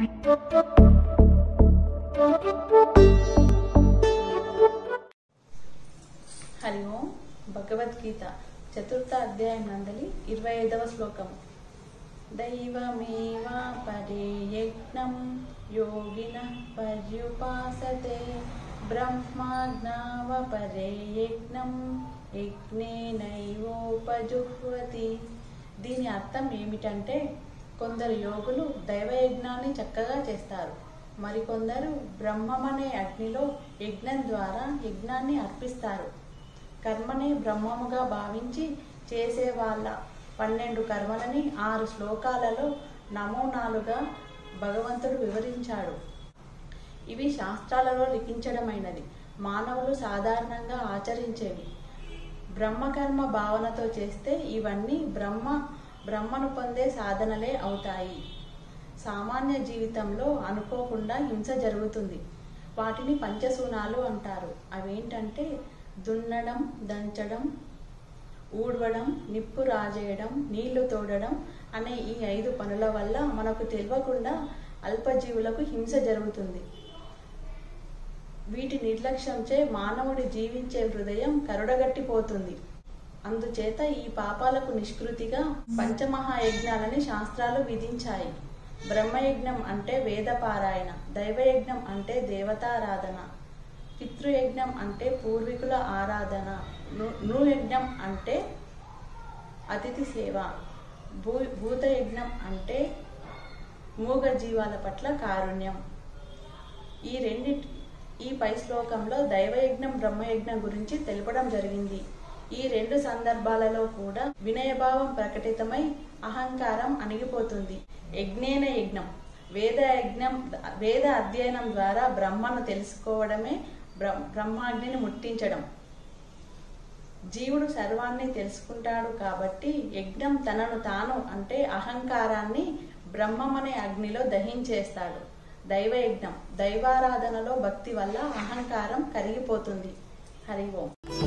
హరి ఓం భగవద్గీత చతుర్థ అధ్యాయం నందలి ఇరవై ఐదవ శ్లోకం దైవమేవ పరే యజ్ఞం యోగిన పర్యుపాసతే బ్రహ్మాజ్ఞావ పరే యజ్ఞం యజ్ఞేనైవోపజుహ్వతి దీని అర్థం ఏమిటంటే కొందరు యోగులు దైవయజ్ఞాన్ని చక్కగా చేస్తారు మరికొందరు బ్రహ్మమనే అగ్నిలో యజ్ఞం ద్వారా యజ్ఞాన్ని అర్పిస్తారు కర్మనే బ్రహ్మముగా భావించి చేసే వాళ్ళ పన్నెండు కర్మలని ఆరు శ్లోకాలలో నమూనాలుగా భగవంతుడు వివరించాడు ఇవి శాస్త్రాలలో లిఖించడమైనది మానవులు సాధారణంగా ఆచరించేవి బ్రహ్మకర్మ భావనతో చేస్తే ఇవన్నీ బ్రహ్మ బ్రహ్మను పొందే సాధనలే అవుతాయి సామాన్య జీవితంలో అనుకోకుండా హింస జరుగుతుంది వాటిని పంచసూనాలు అంటారు అవేంటంటే దున్నడం దంచడం ఊడవడం నిప్పు రాజేయడం నీళ్లు తోడడం అనే ఈ ఐదు పనుల వల్ల మనకు తెలియకుండా అల్పజీవులకు హింస జరుగుతుంది వీటి నిర్లక్ష్యంచే మానవుడి జీవించే హృదయం కరుడగట్టిపోతుంది అందుచేత ఈ పాపాలకు నిష్కృతిగా పంచమహాయజ్ఞాలని శాస్త్రాలు విధించాయి బ్రహ్మయజ్ఞం అంటే వేదపారాయణ దైవయజ్ఞం అంటే దేవతారాధన పితృయజ్ఞం అంటే పూర్వీకుల ఆరాధన ను- నృయజ్ఞం అంటే అతిథి సేవ భూ భూతయజ్ఞం అంటే మూగ జీవాల పట్ల కారుణ్యం ఈ రెండిటి ఈ పై శ్లోకంలో దైవయజ్ఞం బ్రహ్మయజ్ఞం గురించి తెలపడం జరిగింది ఈ రెండు సందర్భాలలో కూడా వినయభావం ప్రకటితమై అహంకారం అణిగిపోతుంది యజ్ఞేన యజ్ఞం వేద యజ్ఞం వేద అధ్యయనం ద్వారా బ్రహ్మను తెలుసుకోవడమే బ్రహ్మ బ్రహ్మాగ్నిని ముట్టించడం జీవుడు సర్వాన్ని తెలుసుకుంటాడు కాబట్టి యజ్ఞం తనను తాను అంటే అహంకారాన్ని బ్రహ్మమనే అగ్నిలో దహించేస్తాడు దైవయజ్ఞం దైవారాధనలో భక్తి వల్ల అహంకారం కరిగిపోతుంది హరి ఓం